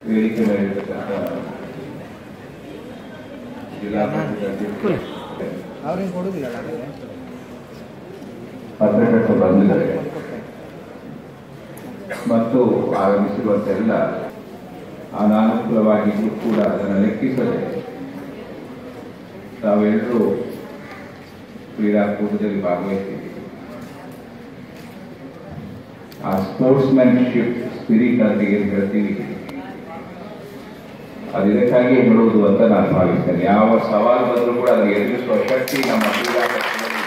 ವೇದಿಕೆ ಮೇಲಿರ್ತಕ್ಕಂಥ ಜಿಲ್ಲಾ ಪಂಚಾಯತ್ ಅವ್ರಿಗೆ ಕೊಡುದಿಲ್ಲ ನನಗೆ ಪತ್ರಕರ್ತರು ಬಂದಿದ್ದಾರೆ ಮತ್ತು ಆಗಮಿಸಿರುವಂತೆಲ್ಲ ಅನಾನುಕೂಲವಾಗಿಯೂ ಕೂಡ ಅದನ್ನು ಲೆಕ್ಕಿಸದೆ ತಾವೆಲ್ಲರೂ ಕ್ರೀಡಾಕೂಟದಲ್ಲಿ ಭಾಗವಹಿಸಿದ್ದೀವಿ ಆ ಸ್ಪೋರ್ಟ್ಸ್ಮ್ಯಾನ್ಶಿಪ್ ಸ್ಪಿರಿಟ್ ಅಂತ ಏನು ಹೇಳ್ತೀವಿ ಅದು ಇದಕ್ಕಾಗಿ ಹೇಳುವುದು ಅಂತ ನಾನು ಭಾವಿಸ್ತೇನೆ ಯಾವ ಸವಾಲು ಬಂದರೂ ಕೂಡ ಅದನ್ನು ಎದುರಿಸುವ ಶಕ್ತಿ ನಮ್ಮ ಕ್ರೀಡಾಪಟುಗಳಲ್ಲಿ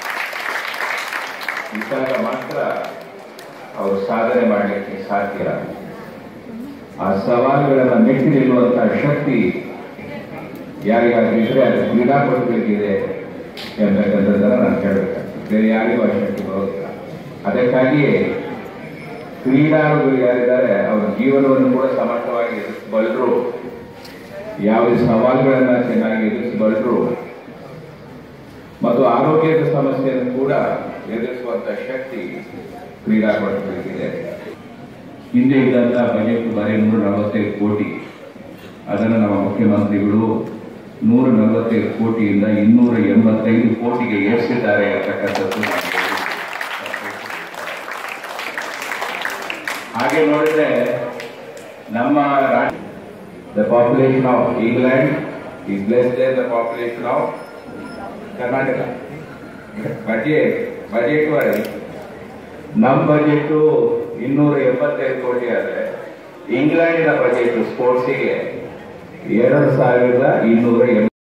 ಇದ್ದಾಗ ಮಾತ್ರ ಅವರು ಸಾಧನೆ ಮಾಡಲಿಕ್ಕೆ ಸಾಧ್ಯ ಆ ಸವಾಲುಗಳನ್ನು ಮೆಟ್ಟಿ ನಿಲ್ಲುವಂತಹ ಶಕ್ತಿ ಯಾರಿಗಾದ್ರೂ ಇದ್ರೆ ಅದು ಕ್ರೀಡಾಪಟುಗಳಿಗಿದೆ ಎಂಬತಕ್ಕಂಥದ್ದನ್ನು ನಾನು ಹೇಳಬೇಕಾಗ್ತದೆ ಬೇರೆ ಯಾರಿಗೂ ಆ ಶಕ್ತಿ ಬರೋದಿಲ್ಲ ಅದಕ್ಕಾಗಿಯೇ ಕ್ರೀಡಾಳುಗಳು ಯಾರಿದ್ದಾರೆ ಅವರ ಜೀವನವನ್ನು ಕೂಡ ಸಮರ್ಥವಾಗಿ ಎದುರಿಸಬಲ್ಲರು ಯಾವುದೇ ಸವಾಲುಗಳನ್ನು ಚೆನ್ನಾಗಿ ಎದುರಿಸಬಲ್ಲರು ಮತ್ತು ಆರೋಗ್ಯದ ಸಮಸ್ಯೆಯನ್ನು ಕೂಡ ಎದುರಿಸುವಂತ ಶಕ್ತಿ ಕ್ರೀಡಾಪಟುಗಳಿಗಿದೆ ಹಿಂದೆ ಇದ್ದಂಥ ಬಜೆಟ್ ಬರೀ ನೂರ ನಲವತ್ತೈದು ಕೋಟಿ ಅದನ್ನು ನಮ್ಮ ಮುಖ್ಯಮಂತ್ರಿಗಳು ನೂರ ನಲವತ್ತೈದು ಕೋಟಿಯಿಂದ ಇನ್ನೂರ ಎಂಬತ್ತೈದು ಕೋಟಿಗೆ ಏರಿಸಿದ್ದಾರೆ ಅಂತಕ್ಕಂಥದ್ದು ನಮಗೆ ಹಾಗೆ ನೋಡಿದ್ರೆ ನಮ್ಮ the population of England is less than the population of Karnataka budget budget wise ನಮ್ಮ ಬಜೆಟ್ ಇನ್ನೂರ ಎಂಬತ್ತೈದು ಕೋಟಿ ಆದರೆ ಇಂಗ್ಲೆಂಡಿನ ಬಜೆಟ್ ಸ್ಪೋರ್ಟ್ಸಿಗೆ ಎರಡು ಸಾವಿರದ ಇನ್ನೂರ